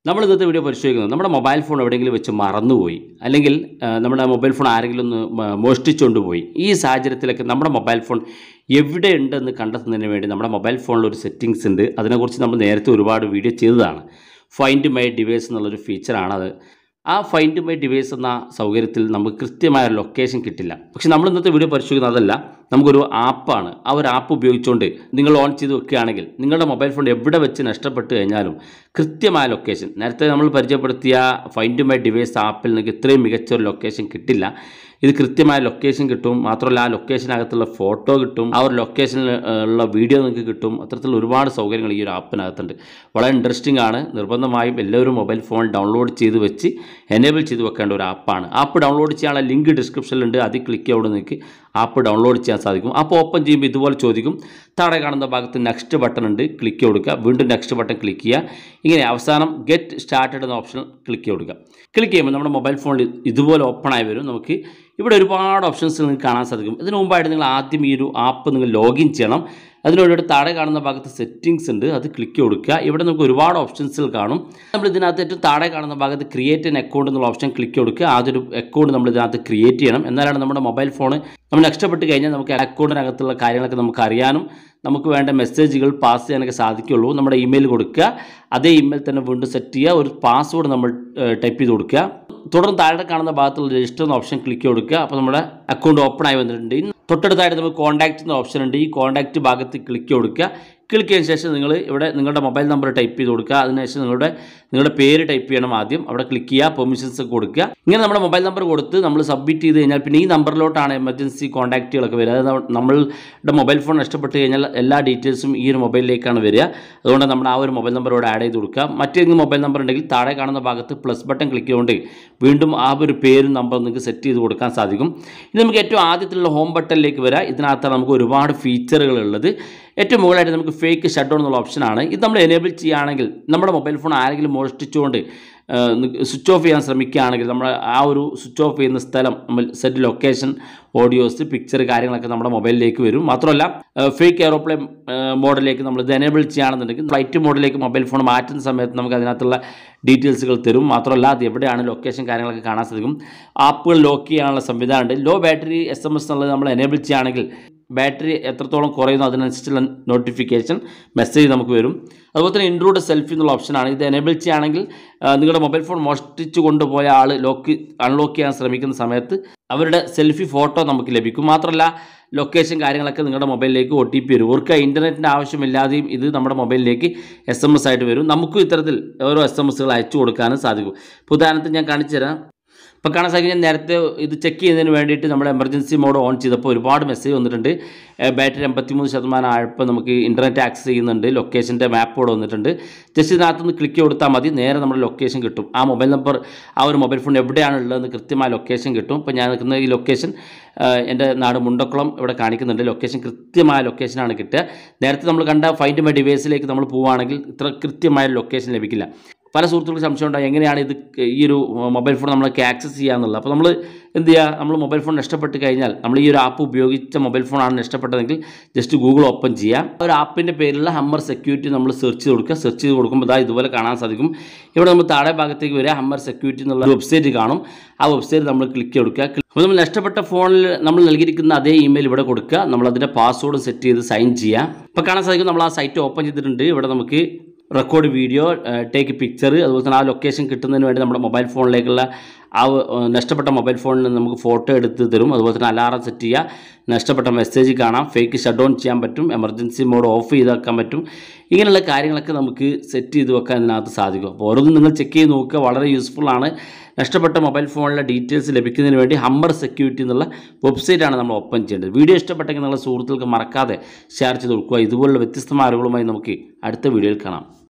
നമ്മൾ ഇന്നത്തെ വീഡിയോ പരിശോധിക്കുന്നത് നമ്മുടെ മൊബൈൽ ഫോൺ എവിടെയെങ്കിലും വെച്ച് മറന്നുപോയി അല്ലെങ്കിൽ ആ, നമ്മുടെ മൊബൈൽ ഫോൺ ആരെങ്കിലും ഒന്ന് മ- മോഷ്ടിച്ചുകൊണ്ട് പോയി ഈ സാഹചര്യത്തിലൊക്കെ നമ്മുടെ മൊബൈൽ ഫോൺ എവിടെയുണ്ടെന്ന് കണ്ടെത്തുന്നതിന് വേണ്ടി നമ്മുടെ മൊബൈൽ ഫോണിൽ ഒരു സെറ്റിങ്സ് ഉണ്ട് അതിനെക്കുറിച്ച് നമ്മൾ നേരത്തെ ഒരുപാട് വീഡിയോ ചെയ്തതാണ് ഫൈൻഡ് മൈ ഡിവൈസ് എന്നുള്ളൊരു ഫീച്ചറാണത് ആ ഫൈൻഡ് മൈ ഡിവൈസ് എന്ന സൗകര്യത്തിൽ നമുക്ക് കൃത്യമായ ലൊക്കേഷൻ കിട്ടില്ല പക്ഷെ നമ്മൾ ഇന്നത്തെ വീഡിയോ പരിശോധിക്കുന്നത് അതല്ല നമുക്കൊരു ആപ്പാണ് ആ ഒരു ആപ്പ് ഉപയോഗിച്ചുകൊണ്ട് നിങ്ങൾ ഓൺ ചെയ്ത് വെക്കുകയാണെങ്കിൽ നിങ്ങളുടെ മൊബൈൽ ഫോൺ എവിടെ വെച്ച് നഷ്ടപ്പെട്ട് കഴിഞ്ഞാലും കൃത്യമായ ലൊക്കേഷൻ നേരത്തെ നമ്മൾ പരിചയപ്പെടുത്തിയ ഫൈൻഡ് മൈ ഡിവൈസ് ആപ്പിൽ നിങ്ങൾക്ക് ഇത്രയും മികച്ച ഒരു ലൊക്കേഷൻ കിട്ടില്ല ഇത് കൃത്യമായ ലൊക്കേഷൻ കിട്ടും മാത്രമല്ല ആ ലൊക്കേഷനകത്തുള്ള ഫോട്ടോ കിട്ടും ആ ഒരു ലൊക്കേഷനിൽ ഉള്ള വീഡിയോ നിങ്ങൾക്ക് കിട്ടും അത്തരത്തിലുള്ള ഒരുപാട് സൗകര്യങ്ങൾ ഈ ഒരു ആപ്പിനകത്തുണ്ട് വളരെ ഇൻട്രസ്റ്റിംഗ് ആണ് നിർബന്ധമായും എല്ലാവരും മൊബൈൽ ഫോൺ ഡൗൺലോഡ് ചെയ്ത് വെച്ച് എനേബിൾ ചെയ്ത് വെക്കേണ്ട ഒരു ആപ്പാണ് ആപ്പ് ഡൗൺലോഡ് ചെയ്യാനുള്ള ലിങ്ക് ഡിസ്ക്രിപ്ഷനിലുണ്ട് അതിൽ ക്ലിക്ക് ചെയ്യോടെ നിങ്ങൾക്ക് ആപ്പ് ഡൗൺലോഡ് ചെയ്യാൻ സാധിക്കും അപ്പോൾ ഓപ്പൺ ചെയ്യുമ്പോൾ ഇതുപോലെ ചോദിക്കും താഴെ കാണുന്ന ഭാഗത്ത് നെക്സ്റ്റ് ബട്ടൺ ഉണ്ട് ക്ലിക്ക് കൊടുക്കുക വീണ്ടും നെക്സ്റ്റ് ബട്ടൺ ക്ലിക്ക് ചെയ്യുക ഇങ്ങനെ അവസാനം ഗെറ്റ് സ്റ്റാർട്ടഡ് എന്ന ഓപ്ഷൻ ക്ലിക്ക് കൊടുക്കുക ക്ലിക്ക് ചെയ്യുമ്പോൾ നമ്മുടെ മൊബൈൽ ഫോണിൽ ഇതുപോലെ ഓപ്പൺ ആയി വരും നമുക്ക് ഇവിടെ ഒരുപാട് ഓപ്ഷൻസ് നിങ്ങൾക്ക് കാണാൻ സാധിക്കും ഇതിന് മുമ്പായിട്ട് നിങ്ങൾ ആദ്യം ഈ ഒരു ആപ്പ് നിങ്ങൾ ലോഗിൻ ചെയ്യണം അതിനോട് താഴെ കാണുന്ന ഭാഗത്ത് സെറ്റിങ്സ് ഉണ്ട് അത് ക്ലിക്ക് കൊടുക്കുക ഇവിടെ നമുക്ക് ഒരുപാട് ഓപ്ഷൻസുകൾ കാണും നമ്മൾ ഇതിനകത്ത് ഏറ്റവും താഴെ കാണുന്ന ഭാഗത്ത് ക്രിയേറ്റ് എൻ അക്കൗണ്ട് എന്നുള്ള ഓപ്ഷൻ ക്ലിക്ക് കൊടുക്കുക ആദ്യൊരു അക്കൗണ്ട് നമ്മൾ ഇതിനകത്ത് ക്രിയേറ്റ് ചെയ്യണം എന്നാലാണ് നമ്മുടെ മൊബൈൽ ഫോൺ നമ്മൾ നഷ്ടപ്പെട്ട് കഴിഞ്ഞാൽ നമുക്ക് അക്കൗണ്ടിനകത്തുള്ള കാര്യങ്ങളൊക്കെ നമുക്ക് അറിയാനും നമുക്ക് വേണ്ട മെസ്സേജുകൾ പാസ് ചെയ്യാനൊക്കെ സാധിക്കുള്ളൂ നമ്മുടെ ഇമെയിൽ കൊടുക്കുക അതേ ഇമെയിൽ തന്നെ വീണ്ടും സെറ്റ് ചെയ്യുക ഒരു പാസ്വേഡ് നമ്മൾ ടൈപ്പ് ചെയ്ത് കൊടുക്കുക തുടർന്ന് താഴെ കാണുന്ന ഭാഗത്തുള്ള രജിസ്റ്റർ എന്ന ഓപ്ഷൻ ക്ലിക്ക് കൊടുക്കുക അപ്പോൾ നമ്മുടെ അക്കൗണ്ട് ഓപ്പൺ ആയി വന്നിട്ടുണ്ട് ഇനി തൊട്ടടുത്തായിട്ട് നമുക്ക് കോൺടാക്റ്റ് എന്ന ഓപ്ഷൻ ഉണ്ട് ഈ കോൺടാക്റ്റ് ഭാഗത്ത് ക്ലിക്ക് കൊടുക്കുക ക്ലിക്ക് ചെയ്തതിന് ശേഷം നിങ്ങൾ ഇവിടെ നിങ്ങളുടെ മൊബൈൽ നമ്പർ ടൈപ്പ് ചെയ്ത് കൊടുക്കുക അതിനുശേഷം നിങ്ങളുടെ നിങ്ങളുടെ പേര് ടൈപ്പ് ചെയ്യണം ആദ്യം അവിടെ ക്ലിക്ക് ചെയ്യുക പെർമിഷൻസ് ഒക്കെ കൊടുക്കുക ഇങ്ങനെ നമ്മുടെ മൊബൈൽ നമ്പർ കൊടുത്ത് നമ്മൾ സബ്മിറ്റ് ചെയ്ത് കഴിഞ്ഞാൽ പിന്നെ ഈ നമ്പറിലോട്ടാണ് എമർജൻസി കോൺടാക്റ്റുകളൊക്കെ വരിക അതായത് നമ്മ- നമ്മളുടെ മൊബൈൽ ഫോൺ നഷ്ടപ്പെട്ട് കഴിഞ്ഞാൽ എല്ലാ ഡീറ്റെയിൽസും ഈ ഒരു മൊബൈലിലേക്കാണ് വരിക അതുകൊണ്ട് നമ്മൾ ആ ഒരു മൊബൈൽ നമ്പർ ഇവിടെ ആഡ് ചെയ്ത് കൊടുക്കുക മറ്റേതെങ്കിലും മൊബൈൽ നമ്പർ ഉണ്ടെങ്കിൽ താഴെ കാണുന്ന ഭാഗത്ത് പ്ലസ് ബട്ടൺ ക്ലിക്ക് ചെയ്തുകൊണ്ട് വീണ്ടും ആ ഒരു പേരും നമ്പറും നിങ്ങൾക്ക് സെറ്റ് ചെയ്ത് കൊടുക്കാൻ സാധിക്കും ഇനി നമുക്ക് ഏറ്റവും ആദ്യത്തിലുള്ള ഹോം ബട്ടണിലേക്ക് വരാം ഇതിനകത്താണ് നമുക്ക് ഒരുപാട് ഫീച്ചറുകൾ ഉള്ളത് ഏറ്റവും മുകളിലായിട്ട് നമുക്ക് ഫേക്ക് ഷട്ട് ഡൗൺ എന്നുള്ള ഓപ്ഷനാണ് ഇത് നമ്മൾ എനേബിൾ ചെയ്യുകയാണെങ്കിൽ നമ്മുടെ മൊബൈൽ ഫോൺ ആരെങ്കിലും മോഷ്ടിച്ചുകൊണ്ട് സ്വിച്ച് ഓഫ് ചെയ്യാൻ ശ്രമിക്കുകയാണെങ്കിൽ നമ്മൾ ആ ഒരു സ്വിച്ച് ഓഫ് ചെയ്യുന്ന സ്ഥലം നമ്മൾ സെറ്റ് ലൊക്കേഷൻ ഓഡിയോസ് പിക്ചർ കാര്യങ്ങളൊക്കെ നമ്മുടെ മൊബൈലിലേക്ക് വരും മാത്രമല്ല ഫേക്ക് എയറോപ്ലെയിൻ മോഡിലേക്ക് നമ്മൾ ഇത് എനേബിൾ ചെയ്യുകയാണെന്നുണ്ടെങ്കിൽ ഫ്ലൈറ്റ് മോഡിലേക്ക് മൊബൈൽ ഫോൺ മാറ്റുന്ന സമയത്ത് നമുക്ക് അതിനകത്തുള്ള ഡീറ്റെയിൽസുകൾ തരും മാത്രമല്ല അത് എവിടെയാണ് ലൊക്കേഷൻ കാര്യങ്ങളൊക്കെ കാണാൻ സാധിക്കും ആപ്പുകൾ ലോക്ക് ചെയ്യാനുള്ള സംവിധാനമുണ്ട് low battery S M S എന്നുള്ളത് നമ്മൾ എനേബിൾ ചെയ്യുകയാണെങ്കിൽ ബാറ്ററി എത്രത്തോളം കുറയുന്നു അതിനനുസരിച്ചുള്ള നോട്ടിഫിക്കേഷൻ മെസ്സേജ് നമുക്ക് വരും അതുപോലെ തന്നെ ഇൻട്രൂഡ് സെൽഫി എന്നുള്ള ഓപ്ഷനാണ് ഇത് എനേബിൾ ചെയ്യുകയാണെങ്കിൽ ആ, നിങ്ങളുടെ മൊബൈൽ ഫോൺ മോഷ്ടിച്ചു കൊണ്ടുപോയ ആൾ ലോക്ക് അൺലോക്ക് ചെയ്യാൻ ശ്രമിക്കുന്ന സമയത്ത് അവരുടെ സെൽഫി ഫോട്ടോ നമുക്ക് ലഭിക്കും മാത്രമല്ല ലൊക്കേഷൻ കാര്യങ്ങളൊക്കെ നിങ്ങളുടെ മൊബൈലിലേക്ക് ഒ ടി പി വരും ഓർക്കുക ഇൻ്റർനെറ്റിൻ്റെ ആവശ്യമില്ലാതെയും ഇത് നമ്മുടെ മൊബൈലിലേക്ക് എസ് എം എസ് ആയിട്ട് വരും നമുക്കും ഇത്തരത്തിൽ ഓരോ എസ് എം എസ്സുകൾ അയച്ചു കൊടുക്കാനും സാധിക്കും ഇപ്പോൾ ഉദാഹരണത്തിന് ഞാൻ കാണിച്ചു തരാം ഇപ്പോൾ കാണാൻ സാധിക്കും ഞാൻ നേരത്തെ ഇത് ചെക്ക് ചെയ്യുന്നതിന് വേണ്ടിയിട്ട് നമ്മൾ എമർജൻസി മോഡ് ഓൺ ചെയ്തപ്പോൾ ഒരുപാട് മെസ്സേജ് വന്നിട്ടുണ്ട് ബാറ്ററി എൺപത്തിമൂന്ന് ശതമാനം ആയപ്പോൾ നമുക്ക് ഇൻ്റർനെറ്റ് ആക്സസ് ചെയ്യുന്നുണ്ട് ലൊക്കേഷൻ്റെ മാപ്പ് ഇവിടെ വന്നിട്ടുണ്ട് ജസ്റ്റ് ഇതിനകത്തുനിന്ന് ക്ലിക്ക് കൊടുത്താൽ മതി നേരെ നമ്മുടെ ലൊക്കേഷൻ കിട്ടും ആ മൊബൈൽ നമ്പർ ആ ഒരു മൊബൈൽ ഫോൺ എവിടെയാണ് ഉള്ളതെന്ന് കൃത്യമായ ലൊക്കേഷൻ കിട്ടും ഇപ്പോൾ ഞാൻ നിൽക്കുന്ന ഈ ലൊക്കേഷൻ എൻ്റെ നാട് മുണ്ടക്കുളം ഇവിടെ കാണിക്കുന്നുണ്ട് ലൊക്കേഷൻ കൃത്യമായ ലൊക്കേഷനാണ് കിട്ടുക നേരത്തെ നമ്മൾ കണ്ട ഫൈൻഡ് മൈ ഡിവൈസിലേക്ക് നമ്മൾ പോവുകയാണെങ്കിൽ ഇത്ര കൃത്യമായ ലൊക്കേഷൻ ലഭിക്കില്ല പല സുഹൃത്തുക്കൾക്ക് സംശയം ഉണ്ടാകും എങ്ങനെയാണ് ഇത് ഈ ഒരു മൊബൈൽ ഫോൺ നമ്മളൊക്കെ ആക്സസ് ചെയ്യാന്നുള്ളത് അപ്പോൾ നമ്മൾ എന്ത് ചെയ്യുക നമ്മൾ മൊബൈൽ ഫോൺ നഷ്ടപ്പെട്ട് കഴിഞ്ഞാൽ നമ്മൾ ഈ ഒരു ആപ്പ് ഉപയോഗിച്ച മൊബൈൽ ഫോണാണ് നഷ്ടപ്പെട്ടതെങ്കിൽ ജസ്റ്റ് ഗൂഗിൾ ഓപ്പൺ ചെയ്യാം ആ ഒരു ആപ്പിൻ്റെ പേരിലുള്ള ഹമ്മർ സെക്യൂരിറ്റി നമ്മൾ സെർച്ച് ചെയ്ത് കൊടുക്കുക സെർച്ച് ചെയ്ത് കൊടുക്കുമ്പോൾ ഇതാ ഇതുപോലെ കാണാൻ സാധിക്കും ഇവിടെ നമ്മൾ താഴെ ഭാഗത്തേക്ക് വരിക ഹമ്മർ സെക്യൂരിറ്റി എന്നുള്ള വെബ്സൈറ്റ് കാണും ആ വെബ്സൈറ്റ് നമ്മൾ ക്ലിക്ക് കൊടുക്കുക അപ്പോൾ നമ്മൾ നഷ്ടപ്പെട്ട ഫോണിൽ നമ്മൾ നൽകിയിരിക്കുന്ന അതേ ഇമെയിൽ ഇവിടെ കൊടുക്കുക നമ്മൾ അതിൻ്റെ പാസ്വേഡ് സെറ്റ് ചെയ്ത് സൈൻ ചെയ്യാം ഇപ്പോൾ കാണാൻ സാധിക്കും നമ്മൾ ആ സൈറ്റ് ഓപ്പൺ ചെയ്തിട്ടുണ്ട് ഇവിടെ നമുക്ക് റെക്കോർഡ് വീഡിയോ ടേക്ക് പിക്ചർ അതുപോലെ തന്നെ ആ ലൊക്കേഷൻ കിട്ടുന്നതിന് വേണ്ടി നമ്മുടെ മൊബൈൽ ഫോണിലേക്കുള്ള ആ ഏഹ്, നഷ്ടപ്പെട്ട മൊബൈൽ ഫോണിൽ നിന്ന് നമുക്ക് ഫോട്ടോ എടുത്ത് തരും അതുപോലെ തന്നെ അലാറം സെറ്റ് ചെയ്യുക നഷ്ടപ്പെട്ട മെസ്സേജ് കാണാം ഫേക്ക് ഷട്ട് ഡൗൺ ചെയ്യാൻ പറ്റും എമർജൻസി മോഡ് ഓഫ് ചെയ്ത് വെക്കാൻ പറ്റും ഇങ്ങനെയുള്ള കാര്യങ്ങളൊക്കെ നമുക്ക് സെറ്റ് ചെയ്ത് വെക്കാൻ ഇതിനകത്ത് സാധിക്കും അപ്പോൾ ഓരോന്നും നിങ്ങൾ ചെക്ക് ചെയ്ത് നോക്കുക വളരെ യൂസ്ഫുൾ ആണ് നഷ്ടപ്പെട്ട മൊബൈൽ ഫോണിലെ ഡീറ്റെയിൽസ് ലഭിക്കുന്നതിന് വേണ്ടി ഹമ്മർ സെക്യൂരിറ്റി എന്നുള്ള വെബ്സൈറ്റാണ് നമ്മൾ ഓപ്പൺ ചെയ്യേണ്ടത് വീഡിയോ ഇഷ്ടപ്പെട്ടെങ്കിൽ നിങ്ങളുടെ സുഹൃത്തുക്കൾക്ക് മറക്കാതെ ഷെയർ ചെയ്ത് കൊടുക്കുക ഇതുപോലുള്ള വ്യത്യസ്തമായ അറിവുകളുമായി നമുക്ക് അടുത്ത വീഡിയോയിൽ കാണാം